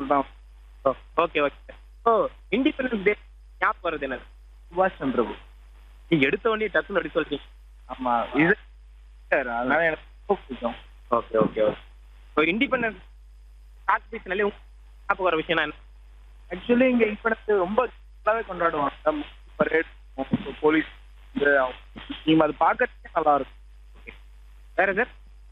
தான் okay okay oh independence day ஞாபகம் வருது என்னது சுபாஷ் சந்திர போஸ் நீங்க எடுத்த உடனே டக்குன்னு அப்படி சொல்றீங்க ஆமா இது சார் அதனால எனக்கு ரொம்ப பிடிக்கும் okay okay okay so independence short பீஸ்னாலே ஞாபகம் வர விஷயம் என்ன ஆக்சுவலி இங்க இப்போ ரொம்ப நல்லாவே கொண்டாடுவாங்க பரேட் போலீஸ் இந்த டீம் அது பார்க்கறதுக்கே நல்லா இருக்கும் வேற சார்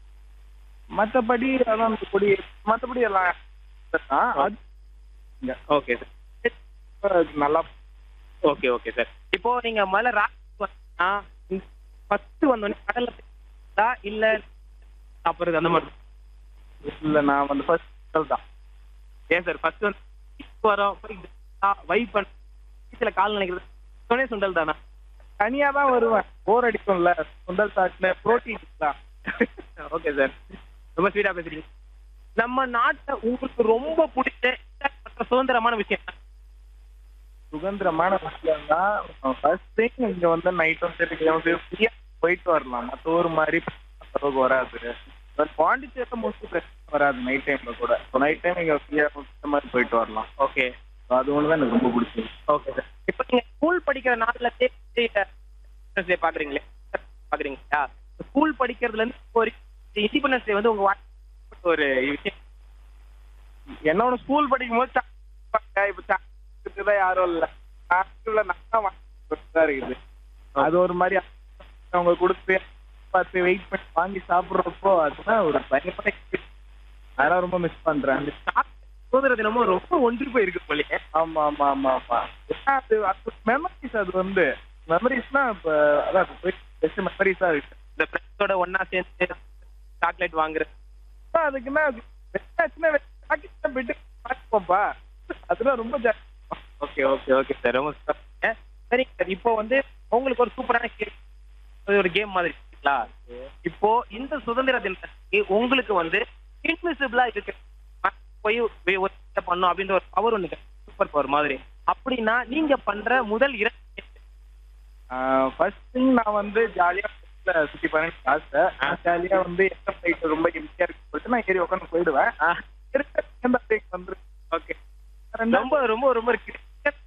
மற்றபடி அதான் அந்த கொடி மற்றபடி எல்லாம் தான். அது இங்க ஓகே சார் நல்லா ஓகே ஓகே சார் இப்போ நீங்க முதல்ல ராக் ஃபர்ஸ்ட் வந்தோடனே கடல்ல போய் இல்ல சாப்பிடுறது அந்த மாதிரி இல்ல நான் வந்து ஃபர்ஸ்ட் தான் ஏன் சார் ஃபர்ஸ்ட் வந்து இப்போ வரோம் போய் வைப் பண்ண பீச்சில் கால் நினைக்கிறது சொன்னே சுண்டல் தானா தனியா தான் வருவேன் போர் அடிக்கும்ல சுண்டல் சாட்ல புரோட்டீன் தான் ஓகே சார் ரொம்ப ஸ்வீட்டா பேசுறீங்க நம்ம நாட்டை உங்களுக்கு ரொம்ப பிடிச்ச மற்ற சுதந்திரமான விஷயம் என்ன? சுதந்திரமான விஷயம் தான் ஃபர்ஸ்ட் திங் இங்க வந்து நைட்டும் சரி ஃப்ரீயா போயிட்டு வரலாம் மற்ற ஊர் மாதிரி அளவுக்கு வராது பட் பாண்டிச்சேரியில் மோஸ்ட்லி பிரச்சனை வராது நைட் டைம்ல கூட நைட் டைம் இங்க ஃப்ரீயா இந்த மாதிரி போயிட்டு வரலாம் ஓகே So அது ஒன்று தான் எனக்கு ரொம்ப பிடிச்சது ஓகே சார் இப்போ நீங்க ஸ்கூல் படிக்கிற நாள்ல இண்டிபெண்டன்ஸ் டே பாக்குறீங்களே பாக்குறீங்களா ஸ்கூல் படிக்கிறதுல இருந்து ஒரு இண்டிபெண்டன்ஸ் டே வந்து உங்க வாழ்க்கையில ஒரு விஷயம் என்னோட ஸ்கூல் படிக்கும் போது சாப்பிட்டாங்க. இப்ப சாப்பிட்டு யாரும் இல்ல சாப்பிட்டுல நல்லா வாங்கிட்டு தான் இருக்குது அது ஒரு மாதிரி அவங்க கொடுத்து பார்த்து வெயிட் பண்ணி வாங்கி சாப்பிடுறப்போ அதுதான் ஒரு பயங்கரமான experience. அதெல்லாம் ரொம்ப மிஸ் பண்றேன் சுதந்திர தினமும் ரொம்ப ஒன்றி போய் இருக்கு போலயே ஆமா ஆமா ஆமா ஆமா ஏன்னா அது அது மெமரிஸ் அது வந்து மெமரிஸ்னா இப்ப அதான் பெஸ்ட் மெமரிஸா இருக்கு இந்த ஃப்ரெண்ட்ஸோட ஒன்னா சேர்ந்து சாக்லேட் வாங்குறது அதான் அதுக்குன்னா வெட்டாச்சுன்னா பாக்கெட்ல போயிட்டு பார்த்துப்போம்ப்பா அதெல்லாம் ரொம்ப jolly okay okay okay sir ரொம்ப super. சரி சார் இப்போ வந்து உங்களுக்கு ஒரு சூப்பரான கேம் ஒரு கேம் மாதிரி இருக்குங்களா இப்போ இந்த சுதந்திர தினத்துக்கு உங்களுக்கு வந்து இன்விசிபிளா இருக்கு போய் வே- ஒரு இதை பண்ணும் அப்படின்ற ஒரு பவர் ஒண்ணு சூப்பர் பவர் மாதிரி அப்படின்னா நீங்க பண்ற முதல் இரண்டு ஃபர்ஸ்ட் திங் நான் வந்து ஜாலியா பஸ்ல சுத்தி பண்ணி ஆசை ஜாலியா வந்து எந்த ஃபிளைட் ரொம்ப எம்டியா இருக்கு சொல்லிட்டு நான் ஏறி உட்காந்து போயிடுவேன் இருக்க எந்த ஃபிளைட் வந்து ஓகே ரெண்டாவது ரொம்ப ரொம்ப ரொம்ப இருக்கு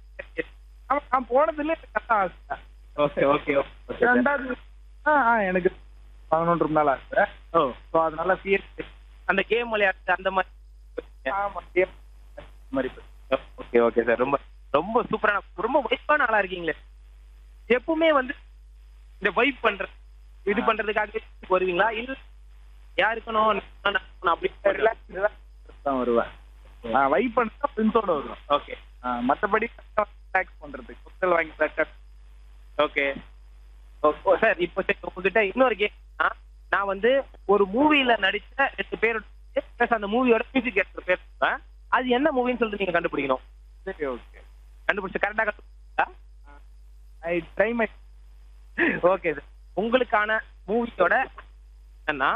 ஆமா, நான் போனதுல எனக்கு நல்லா ஆசை ஓகே ஓகே ஓகே ரெண்டாவது ஆ ஆ, எனக்கு பதினொன்று இருந்தாலும் ஆசை ஓ ஸோ அதனால சிஎஸ்சி அந்த கேம் விளையாட்டு அந்த மாதிரி ஆமா game மாதிரி போய். ஓகே ஓகே சார் ரொம்ப ரொம்ப சூப்பரான ரொம்ப வைப்பான ஆளா இருக்கீங்களே எப்பவுமே வந்து இந்த வைப் பண்ற இது பண்றதுக்காக வருவீங்களா இல்ல யாருக்கணும் நான் இருக்கணும் அப்படி ரிலாக்ஸ் ரிலாக்ஸ் தான் வருவேன் வைப் பண்ணா ஃப்ரெண்ட்ஸோட வருவேன் ஓகே ஆ, மத்தபடி ரிலாக்ஸ் பண்றதுக்கு ஹோட்டல் வாங்கி சாப்பிட்டா ஓகே சார் இப்போ சரி உங்ககிட்ட இன்னொரு கேம் நான் வந்து ஒரு மூவில நடிச்ச ரெண்டு பேரோட plus அந்த மூவியோட மியூசிக் கேரக்டர் பேர் சொல்றேன். அது என்ன மூவின்னு சொல்லிட்டு நீங்க கண்டுபிடிக்கணும் சரி ஓகே கண்டுபிடிச்சு கரெக்டா கண்டுபிடிச்சா I try my okay sir உங்களுக்கான மூவியோட என்னன்னா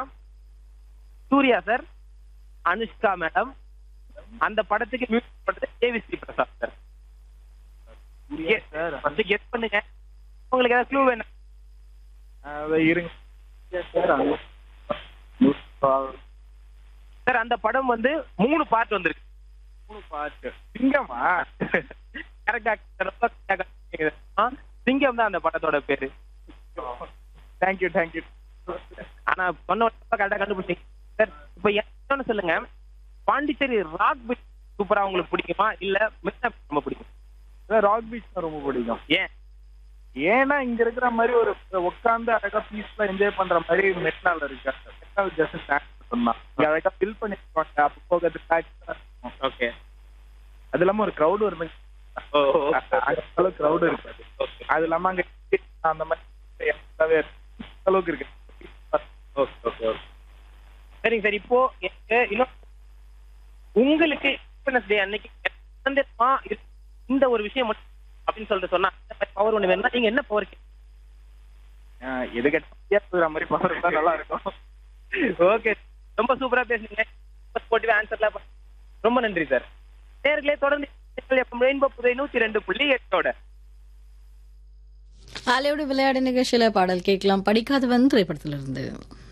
சூர்யா சார் அனுஷ்கா மேடம் அந்த படத்துக்கு மியூசிக் பண்றது KV Sri Prasad sir sir first guess பண்ணுங்க உங்களுக்கு ஏதாவது க்ளூ வேணும் அதை இருங்க சார் அங்க சார் அந்த படம் வந்து மூணு பார்ட் வந்திருக்கு மூணு பாட்டு சிங்கமா கரெக்டா ரொம்ப correct ஆ கேக்குது. ஆ, சிங்கம் தான் அந்த படத்தோட பேரு தேங்க்யூ தேங்க்யூ ஆனா சொன்ன கரெக்டா கண்டுபிடிச்சீங்க சார் இப்போ என்ன சொல்லுங்க பாண்டிச்சேரி ராக் பீச் சூப்பரா உங்களுக்கு பிடிக்குமா இல்ல மிஸ்டர் ரொம்ப பிடிக்கும் சார் ராக் பீச் தான் ரொம்ப பிடிக்கும் ஏன் ஏன்னா இங்க இருக்கிற மாதிரி ஒரு உட்காந்து அழகா பீஸ்ஃபுல்லா என்ஜாய் பண்ற மாதிரி மெட்னால இருக்கு மெட்னால் ஜஸ்ட் ஸ்டாண்ட் பண்ணலாம் இங்க அழகா ஃபில் பண்ணிருப்பாங்க அப்போ போகிறது இருக்கும் ஓகே அது இல்லாம ஒரு க்ரௌடு ஒரு ஓ அளவுக்கு க்ரௌடு இருக்காது ஓகே அது இல்லாம அங்க அந்த மாதிரி எல்லாமே இருக்கு. அந்த அளவுக்கு இருக்கு ஓகே ஓகே ஓகே சரிங்க சார் இப்போ எனக்கு இன்னும் உங்களுக்கு இண்டிபெண்டன்ஸ் டே அன்னைக்கு சுதந்திரமா இருக்கு. இந்த ஒரு விஷயம் மட்டும் அப்படின்னு சொல்லிட்டு சொன்னா பவர் ஒண்ணு வேணும்னா நீங்க என்ன பவர் ஆஹ் எது கேட்ட மாதிரி பவர் இருந்தா நல்லா இருக்கும் ஓகே ரொம்ப சூப்பரா பேசுனீங்க போட்டு ஆன்சர்லாம் பண்ண- ரொம்ப நன்றி சார் நேர்களே தொடர்ந்து ரெயின்போ புதை நூத்தி ரெண்டு புள்ளி எட்டோட ஆலையோட விளையாடு நிகழ்ச்சியில பாடல் கேட்கலாம் படிக்காதவன் திரைப்படத்திலிருந்து